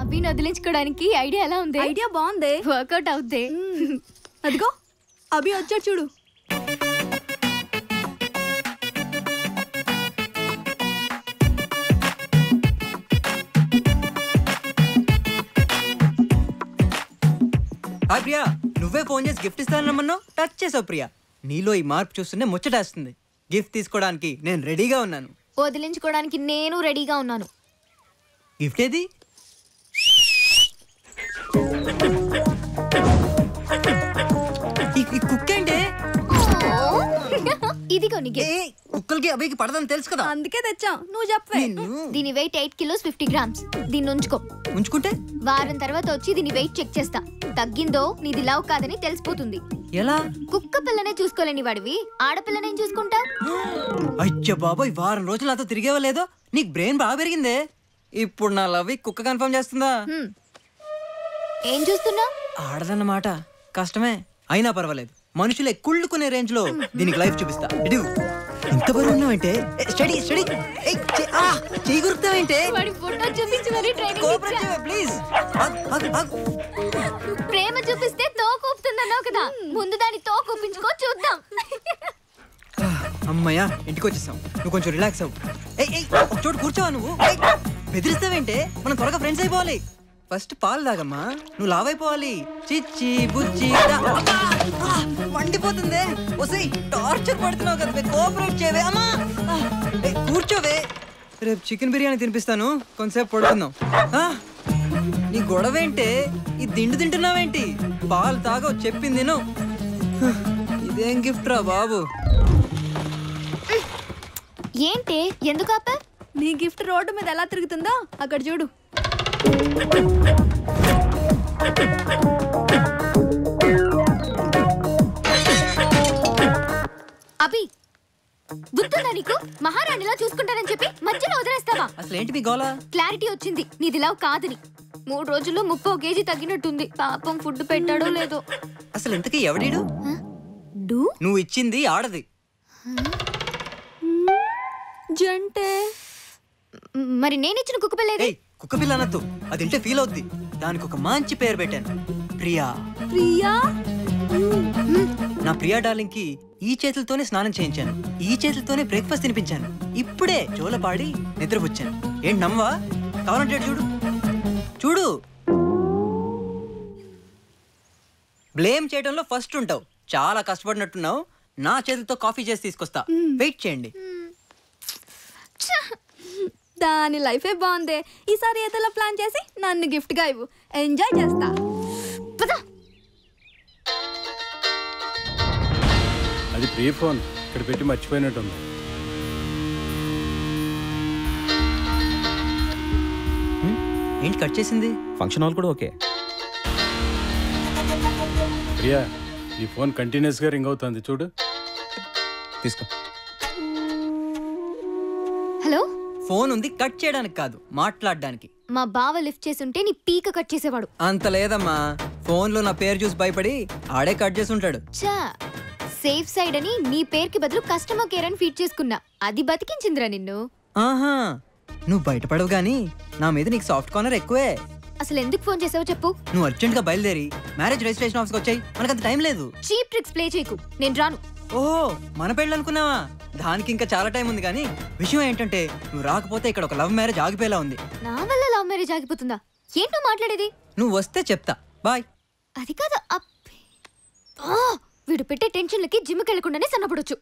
అభిని వదిలించుకోవడానికి idea ఎలా ఉంది idea బాగుంది వర్కౌట్ అవుద్ది అదిగో అభి వచ్చాడు చూడు హాయ్ ప్రియా నువ్వే ఫోన్ చేసి గిఫ్ట్ ఇస్తానమ్మన్నావు టచ్ చేసావు ప్రియా నీలో ఈ మార్పు చూస్తుంటే ముచ్చటేస్తుంది గిఫ్ట్ తీసుకోవడానికి నేను రెడీగా ఉన్నాను వదిలించుకోవడానికి నేను రెడీగా ఉన్నాను గిఫ్ట్ ఏది ఈ- ఈ కుక్క ఏంటి ఇదిగో నీ ఏ కుక్కలకి అబ్బాయికి పడదని తెలుసు కదా అందుకే తెచ్చాం నువ్వు చెప్పవే నిన్ను దీని weight eight kilos fifty grams దీన్ని ఉంచుకో ఉంచుకుంటే వారం తర్వాత వచ్చి దీని వెయిట్ చెక్ చేస్తా తగ్గిందో నీది లవ్ కాదని తెలిసిపోతుంది ఎలా కుక్క పిల్లనే చూసుకోలేని వాడివి ఆడపిల్లనేం చూసుకుంటా అయ్య బాబోయ్ వారం రోజులు నాతో తిరిగేవా లేదో నీకు బ్రెయిన్ బాగా పెరిగిందే ఇప్పుడు నా లవ్ కుక్క కన్ఫర్మ్ చేస్తుందా ఏం చూస్తున్నా ఆడదన్నమాట కష్టమే అయినా పర్వాలేదు మనుషులే కుళ్ళుకునే రేంజ్ లో దీనికి లైఫ్ చూపిస్తా ఇటు ఇంత బరువు ఉన్నావంటే స్టడీ స్టడీ చేయి గురుకుతావేంటే వాడి ఫోటో చూపించి మరి ట్రైనింగ్ ప్లీజ్ ప్రేమ చూపిస్తే తో కూపుతుందన్నావు కదా ముందు దాని తో కూపించుకో చూద్దాం అమ్మయ్యా ఇంటికి వచ్చేసాం నువ్వు కొంచెం రిలాక్స్ అవ్వు ఏయ్ ఏయ్ ఒక చోటు కూర్చోవా నువ్వు ఏయ్, బెదిరిస్తావేంటే మనం త్వరగా ఫ్రెండ్స్ అయిపోవాలి ఫస్ట్ పాలు తాగమ్మా నువ్వు లావైపోవాలి చిచ్చి బుచ్చి దా- అబ్బా! ఆ, మండిపోతుందే ఒసేయ్ టార్చర్ పడుతున్నావు కదా కోఆపరేట్ చేయవే అమ్మా ఆ, ఏయ్, కూర్చోవే రేపు చికెన్ బిర్యానీ తినిపిస్తాను కొంతసేపు పడుకుందాం ఆ, నీ గొడవ ఏంటే ఈ దిండు తింటున్నావేంటి పాలు తాగవు చెప్పింది తిను హ, ఇదేం గిఫ్ట్ రా బాబు ఏంటి ఎందుకు ఆపా నీ గిఫ్ట్ రోడ్డు మీద ఎలా తిరుగుతుందో అక్కడ చూడు అభి గుర్తుందా నీకు మహారాణిలా చూసుకుంటానని చెప్పి మధ్యలో వదిలేస్తావా అసలు ఏంటి మీ గోలా క్లారిటీ వచ్చింది నీది లవ్ కాదని మూడు రోజుల్లో ముప్పో కేజీ తగ్గినట్టుంది పాపం ఫుడ్ పెట్టాడో లేదో అసలు ఇంతకీ ఎవడీడు డూ నువ్వు ఇచ్చింది ఆడది జంటే మరి నేను ఇచ్చిన కుక్క పిల్లేది ఏయ్ కుక్క పిల్ల అనద్దు అది ఇంటే ఫీల్ అవుద్ది దానికి ఒక మంచి పేరు పెట్టాను ప్రియా ప్రియా నా ప్రియా డార్లింగ్ కి ఈ చేతులతోనే స్నానం చేయించాను ఈ చేతులతోనే బ్రేక్ఫాస్ట్ తినిపించాను ఇప్పుడే జోలపాడి నిద్రపుచ్చాను ఏంటి నమ్మవా కావాలంటే ఇటు చూడు చూడు బ్లేమ్ చేయడంలో ఫస్ట్ ఉంటావు చాలా కష్టపడినట్టున్నావు నా చేతులతో కాఫీ చేసి తీసుకొస్తా వెయిట్ చేయండి దాని లైఫే బాగుంది ఈసారి ఏదోలా ప్లాన్ చేసి నన్ను గిఫ్ట్ గా ఇవ్వు ఎంజాయ్ చేస్తా పద అది ప్రీ ఫోన్ ఇక్కడ పెట్టి మర్చిపోయినట్టుంది ఏంటి కట్ చేసింది ఫంక్షన్ హాల్ కూడా ఓకే ప్రియా ఈ ఫోన్ కంటిన్యూస్గా రింగ్ అవుతుంది చూడు తీసుకో హలో ఫోన్ ఉంది కట్ చేయడానికి కాదు మాట్లాడడానికి మా బావ లిఫ్ట్ చేసి ఉంటే నీ పీక కట్ చేసేవాడు అంత లేదమ్మా ఫోన్లో నా పేరు చూసి భయపడి ఆడే కట్ చేసి ఉంటాడు చా సేఫ్ సైడ్ అని నీ పేరుకి బదులు కస్టమర్ కేర్ అని ఫీడ్ చేసుకున్నా అది బతికించిందిరా నిన్ను ఆహా నువ్వు బయటపడవు గానీ నా మీద నీకు సాఫ్ట్ కార్నర్ ఎక్కువే అసలు ఎందుకు ఫోన్ చేసావో చెప్పు నువ్వు అర్జెంట్ గా బయలుదేరి మ్యారేజ్ రిజిస్ట్రేషన్ ఆఫీస్కి వచ్చాయి మనకంత టైం లేదు చీప్ ట్రిక్స్ ప్లే చేయకు నేను రాను ఓహో మన పెళ్ళి అనుకున్నావా దానికి ఇంకా చాలా టైం ఉంది కానీ విషయం ఏంటంటే నువ్వు రాకపోతే ఇక్కడ ఒక లవ్ మ్యారేజ్ ఆగిపోయేలా ఉంది నా వల్ల లవ్ మ్యారేజ్ ఆగిపోతుందా ఏంటో మాట్లాడేది నువ్వు వస్తే చెప్తా బాయ్ అది కాదు అప్ ఆ, వీడు పెట్టే టెన్షన్లకి జిమ్కి వెళ్లకుండానే సన్నపడొచ్చు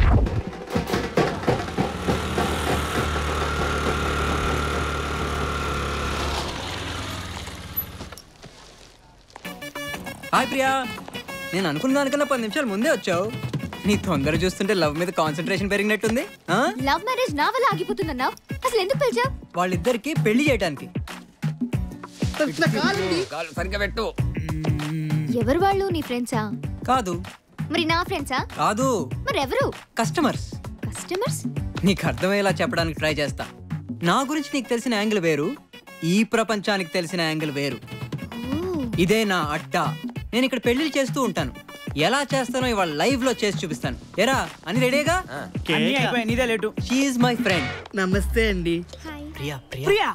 హాయ్ ప్రియా నేను అనుకున్న దానికన్నా పది నిమిషాలు ముందే వచ్చావు నీ తొందర చూస్తుంటే లవ్ మీద కాన్సన్ట్రేషన్ పెరిగినట్టుంది ఆ? లవ్ మ్యారేజ్ నా వల్ల ఆగిపోతుందన్నావు అసలు ఎందుకు పిలిచావు వాళ్ళిద్దరికి పెళ్లి చేయడానికి ఎవరు వాళ్ళు నీ ఫ్రెండ్సా కాదు మరి నా ఫ్రెండ్సా కాదు మరి ఎవరు కస్టమర్స్ కస్టమర్స్ నీకు అర్థమయ్యేలా చెప్పడానికి ట్రై చేస్తా నా గురించి నీకు తెలిసిన యాంగిల్ వేరు ఈ ప్రపంచానికి తెలిసిన యాంగిల్ వేరు ఇదే నా అడ్డా నేను ఇక్కడ పెళ్లిళ్ళు చేస్తూ ఉంటాను ఎలా చేస్తానో ఇవాళ లైవ్ లో చేసి చూపిస్తాను ఎరా అని రెడీగా అన్నీ అయిపోయాయి నీదే లేటు షీఈ్ మై ఫ్రెండ్ నమస్తే అండి ప్రియా ప్రియా ప్రియా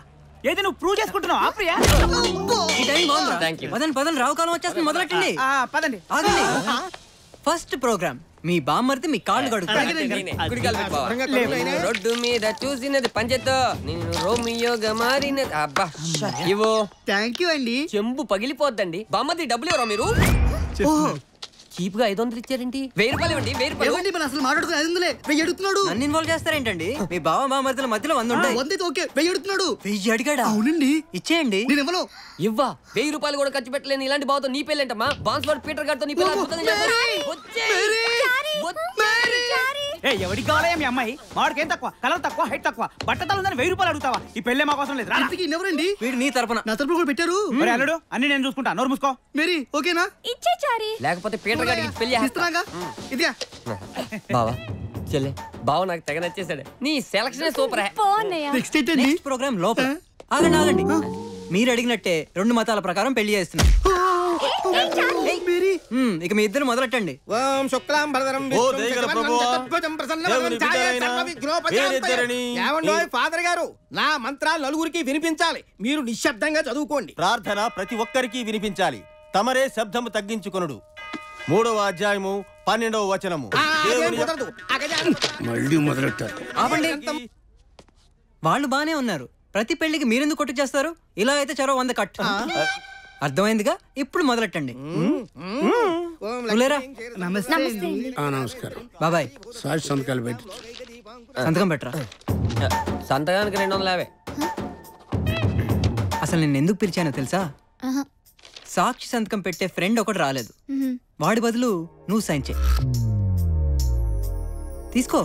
ఏది నువ్వు ప్రూవ్ చేసుకుంటున్నావు ఆ ప్రియా ఈ టైం బాగుందిరా పదండి పదండి రావు కాలం వచ్చేస్తుంది మొదలెట్టండి ఆ, పదండి ఆగండి ఫస్ట్ ప్రోగ్రామ్ మీ బామ్మర్ది మీ కాళ్ళు కడుగుతారు రోడ్డు మీద చూసినది పంచెతో నేను రోమియోగా మారినది అబ్బా ఇవో థ్యాంక్ యూ అండి చెంబు పగిలిపోద్దండి బామ్మది డబ్బులు ఎవరో మీరు చీప్ గా ఐదు వందలు ఇచ్చారేంటి వెయ్యి రూపాయలు ఇవ్వండి వెయ్యి రూపాయలు ఏమండి మన అసలు మాట్లాడుకుని ఐదు వందలే వెయ్యి అడుగుతున్నాడు నన్ను ఇన్వాల్వ్ చేస్తారేంటండి మీ బావ బామ్మర్దుల మధ్యలో వంద ఉంటాయి వంద అయితే ఓకే వెయ్యి అడుగుతున్నాడు వెయ్యి అడిగాడా అవునండి ఇచ్చేయండి నేను ఇవ్వను ఇవ్వా వెయ్యి రూపాయలు కూడా ఖర్చు పెట్టలేని ఇలాంటి బావతో నీ పెళ్ళేంటమ్మా బాన్స్వాడ్ పీటర్ గారితో నీ పెళ్ళి అద్భుతంగా చేస్తారు. వచ్చేయ్. వచ్చేయ్. ఏ ఎవరికి కావాలయ్యా మీ అమ్మాయి వాడికి ఏం తక్కువ కలర్ తక్కువ హైట్ తక్కువ బట్టతలు ఉందని వెయ్యి రూపాయలు అడుగుతావా ఈ పెళ్ళే మా కోసం లేదు రా ఇంతకీ ఎవరండి వీడు నీ తరపున నా తరపున కూడా పెట్టారు ఒరే అల్లుడు అన్ని నేను చూసుకుంటా నోరు మూసుకో మేరీ ఓకేనా ఇచ్చే చారి లేకపోతే పీటర్ గారికి పెళ్లి చేస్తా. ఇస్తున్నాగా ఇదిగా బావా చెల్లె బావ నాకు తెగ నచ్చేసాడు నీ సెలక్షన్ సూపర్ పోన్నయ్య నెక్స్ట్ ఏంటండి నెక్స్ట్ ప్రోగ్రామ్ లోపల ఆగండి ఆగండి మీరు అడిగినట్టే రెండు మతాల ప్రకారం పెళ్లి చేస్తున్నాం మేరీ మ్మ్, ఇక మీ ఇద్దరు మొదలెట్టండి ఓం శుక్లాం భరదరం ఓ దయగల ప్రభువా, దేవుని బిడ్డలైన మీరిద్దరిని ఏమండోయ్ ఫాదర్ గారు నా మంత్రాలు నలుగురికి వినిపించాలి మీరు నిశ్శబ్దంగా చదువుకోండి ప్రార్థన ప్రతి ఒక్కరికి వినిపించాలి తమరే శబ్దము తగ్గించుకొనుడు మూడవ అధ్యాయము పన్నెండవ వచనము ఆ, అదేం దేవుని యొక్క- కుదరదు అగజాన మళ్ళీ మొదలెట్టారు ఆపండి వాళ్ళు బానే ఉన్నారు ప్రతి పెళ్లికి మీరెందుకు కొట్టు చేస్తారు ఇలా అయితే చరో వంద కట్ అర్థమైందిగా ఇప్పుడు మొదలెట్టండి ఓం నువ్వులేరా? నమస్తే అండి. నమస్కారం బాబాయ్ సాక్షి సంతకాలు పెట్టి సంతకం పెట్టరా సంతకానికి రెండు వందల యాభై అసలు నేను ఎందుకు పిలిచానో తెలుసా సాక్షి సంతకం పెట్టే ఫ్రెండ్ ఒకటి రాలేదు వాడి బదులు నువ్వు సైన్ చేయి తీసుకో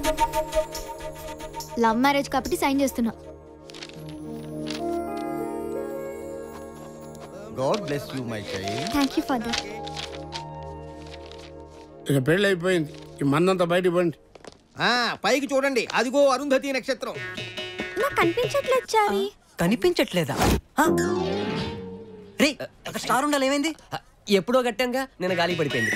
లవ్ మ్యారేజ్ కాబట్టి సైన్ చేస్తున్నా God bless you my child thank you father ఇక పెళ్ళి అయిపోయింది ఈ మందంతా బయటికి పండి ఆ, పైకి చూడండి అదిగో అరుంధతి నక్షత్రం నాకు కనిపించట్లేదు చారి కనిపించట్లేదా ఆ? రే అక్కడ స్టార్ ఉండాలి ఏమైంది ఎప్పుడో కట్టాంగా నేను గాలి పడిపోయింది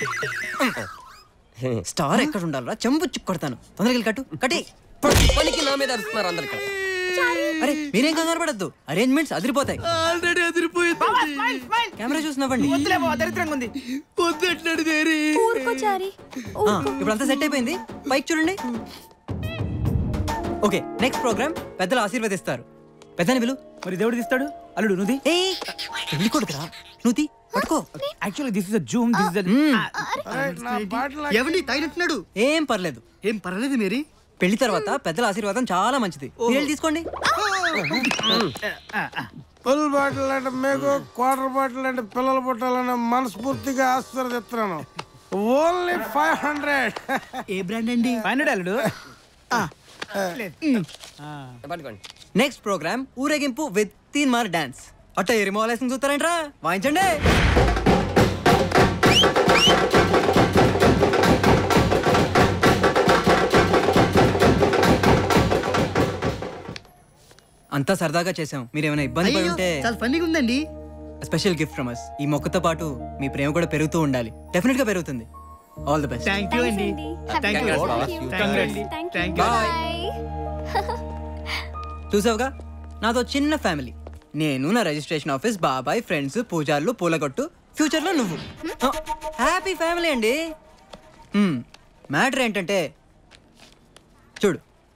స్టార్ ఎక్కడ ఉండాలరా చెంబు కొడతాను తొందరగా వెళ్ళి కట్టు కట్టి పనికి నా మీద అరుస్తున్నారు అందరు ఇక్కడ అరే మీరేం కంగారు పడద్దు అరేంజ్మెంట్స్ అదిరిపోతాయి ఆల్రెడీ అదిరిపోయింది స్మైల్ స్మైల్ కెమెరా చూసి నవ్వండి వద్దులే బావ దరిద్రంగా ఉంది వద్దట్లాడు మేరీ ఊరుకో చారి ఆ, ఇప్పుడు అంతా సెట్ అయిపోయింది పైకి చూడండి ఓకే నెక్స్ట్ ప్రోగ్రామ్ పెద్దలు ఆశీర్వదిస్తారు పెద్దని పిలు మరి దేవుడు తీస్తాడు అల్లుడు నువ్వు ఏ పెళ్లి కొడుకురా నువ్వు తీ, పట్టుకో actually this is zoom this is ఏమండి తాగినట్టున్నాడు ఏం పర్లేదు ఏం పర్లేదు మేరీ పెళ్లి తర్వాత పెద్దల ఆశీర్వాదం చాలా మంచిది మీరు వెళ్ళి తీసుకోండి ఫుల్ బాటిల్ అంటే మీకు క్వార్టర్ బాటిల్ అంటే పిల్లలు పుట్టాలని మనస్ఫూర్తిగా ఆశీర్వదిస్తున్నాను only five hundred a brand అండి ఫైనల్ అల్లుడు పట్టుకోండి నెక్స్ట్ ప్రోగ్రామ్ ఊరేగింపు విత్ తీన్ మార్ డాన్స్ అట్ట ఎరిమోలేసిన చూస్తారేంట్రా వాయించండి అంతా సరదాగా చేసాం మీరు ఏమైనా ఇబ్బంది పడి అయ్యో, ఉంటే చాలా ఫన్నీగా ఉందండి స్పెషల్ గిఫ్ట్ ఫ్రమ్ అస్ ఈ మొక్కతో పాటు మీ ప్రేమ కూడా పెరుగుతూ ఉండాలి డెఫినెట్ గా పెరుగుతుంది all the best thank you అండి thank you thank you bye చూసావుగా నాతో చిన్న ఫ్యామిలీ నేను నా రిజిస్ట్రేషన్ ఆఫీస్ బాబాయ్ ఫ్రెండ్స్ పూజార్లు పూలగొట్టు ఫ్యూచర్లో నువ్వు హ్యాపీ ఫ్యామిలీ అండి మ్యాటర్ ఏంటంటే చూడు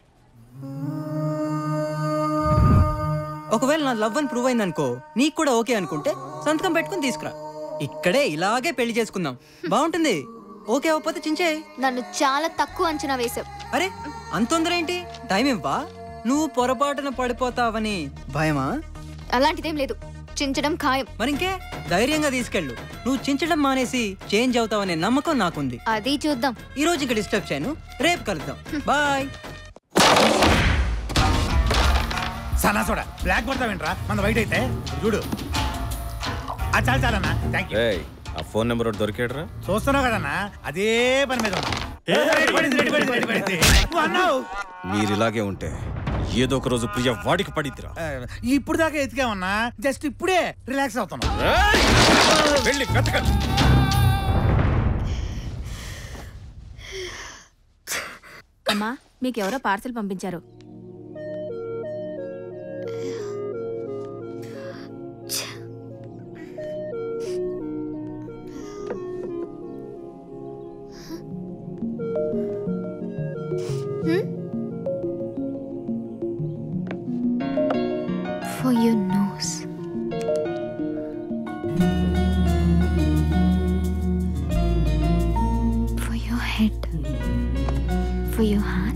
ఒకవేళ నా లవ్ అని ప్రూవ్ అయిందనుకో నీకు కూడా ఓకే అనుకుంటే సంతకం పెట్టుకుని తీసుకురా ఇక్కడే ఇలాగే పెళ్లి చేసుకుందాం బాగుంటుంది ఓకే అవ్వకపోతే చించే నన్ను చాలా తక్కువ అంచనా వేశావు అరే అంత తొందర ఏంటి టైం ఇవ్వా నువ్వు పొరపాటున పడిపోతావని భయమా అలాంటిదేం లేదు చించడం ఖాయం మరి ఇంకే ధైర్యంగా తీసుకెళ్ళు నువ్వు చించడం మానేసి చేంజ్ అవుతావనే నమ్మకం నాకుంది అది చూద్దాం ఈ రోజు ఇక్కడ డిస్టర్బ్ చేయను రేపు కలుద్దాం బాయ్ సనా సోడా బ్లాక్ కొడతావేంట్రా మన వైట్ అయితే చూడు ఆ చాలు చాలన్నా థ్యాంక్ యూ ఆ ఫోన్ నెంబర్ ఒకటి దొరికాడరా చూస్తున్నావు కదన్నా అదే పని మీద ఉన్నా. రెడీ పడింది, రెడీ పడింది, రెడీ పడింది. నువ్వు అన్నావు మీరు ఇలాగే ఉంటే ఏదో ఒక రోజు ప్రియ వాడికి పడిద్దిరా ఆ, ఇప్పుడు దాకా ఎతికామన్నా జస్ట్ ఇప్పుడే రిలాక్స్ అవుతున్నాం వెళ్ళి వెతకండి అమ్మా మీకెవరో పార్సల్ పంపించారు nose. For your head. For your heart.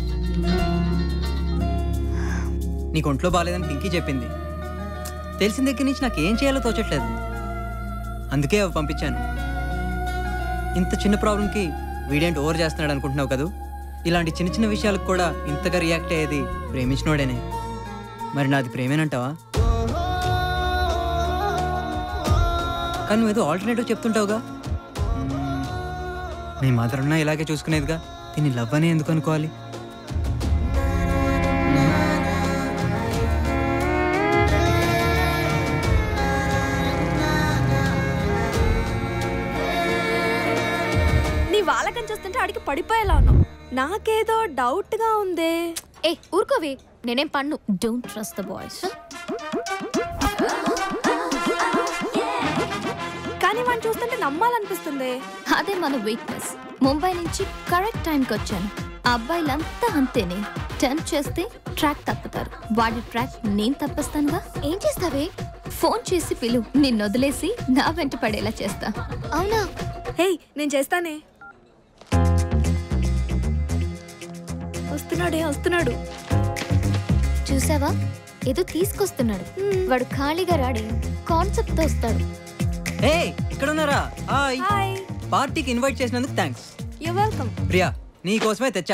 నీకు ఒంట్లో బాగాలేదని పింకీ చెప్పింది తెలిసిన దగ్గర నుంచి నాకు ఏం చేయాలో తోచట్లేదు అందుకే అవి పంపించాను ఇంత చిన్న ప్రాబ్లంకి వీడేంటి ఓవర్ చేస్తున్నాడు అనుకుంటున్నావు కదూ ఇలాంటి చిన్న చిన్న విషయాలకు కూడా ఇంతగా రియాక్ట్ అయ్యేది ప్రేమించినోడేనే మరి నాది ప్రేమేనంటావా కానీ నువ్వు ఏదో ఆల్టర్నేటివ్ చెప్తుంటావుగా మ్మ్. మీ మదర్ ఉన్నా ఇలాగే చూసుకునేదిగా దీన్ని లవ్ అనే ఎందుకు అనుకోవాలి నీ వాళ్ళకని చూస్తుంటే అడిగి పడిపోయేలా ఉన్నావు నాకేదో డౌట్ గా ఉందే ఏ ఊరుకోవే నేనేం పన్ను డోంట్ ట్రస్ట్ ద బాయ్స్ కానీ వాడిని చూస్తుంటే నమ్మాలనిపిస్తుంది అదే మన వీక్నెస్ ముంబై నుంచి కరెక్ట్ టైంకి వచ్చాను ఆ అబ్బాయిలంతా అంతేనే టెంప్ చేస్తే ట్రాక్ తప్పుతారు వాడి ట్రాక్ నేను తప్పిస్తానుగా ఏం చేస్తావే ఫోన్ చేసి పిలు నిన్ను వదిలేసి నా వెంట పడేలా చేస్తా అవునా హే నేను చేస్తానే వస్తున్నాడే వస్తున్నాడు చూసావా ఏదో తీసుకొస్తున్నాడు వాడు ఖాళీగా రాడే కాన్సెప్ట్ తో వస్తాడు ఏ ఇక్కడ ఉన్నారా హాయ్ హాయ్ పార్టీకి ఇన్వైట్ చేసినందుకు థ్యాంక్స్ యు వెల్కమ్ ప్రియా నీ కోసమే తెచ్చా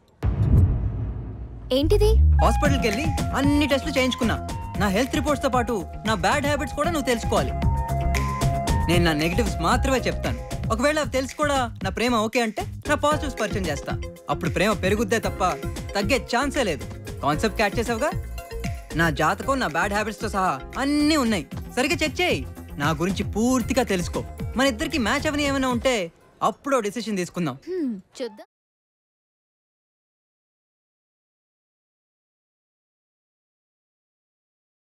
ఏంటిది హాస్పిటల్కి వెళ్ళి అన్ని టెస్టులు చేయించుకున్నా నా హెల్త్ రిపోర్ట్స్తో పాటు నా బ్యాడ్ హ్యాబిట్స్ కూడా నువ్వు తెలుసుకోవాలి నేను నా నెగిటివ్స్ మాత్రమే చెప్తాను ఒకవేళ అవి తెలిసి కూడా నా ప్రేమ ఓకే అంటే నా పాజిటివ్స్ పరిచయం చేస్తా అప్పుడు ప్రేమ పెరుగుద్దే తప్ప తగ్గే ఛాన్సే లేదు కాన్సెప్ట్ క్యాచ్ చేసావుగా నా జాతకం నా బ్యాడ్ హ్యాబిట్స్తో సహా అన్నీ ఉన్నాయి సరిగ్గా చెక్ చేయి నా గురించి పూర్తిగా తెలుసుకో మన ఇద్దరికి మ్యాచ్ అవని ఏమైనా ఉంటే అప్పుడు డెసిషన్ తీసుకుందాం చూద్దాం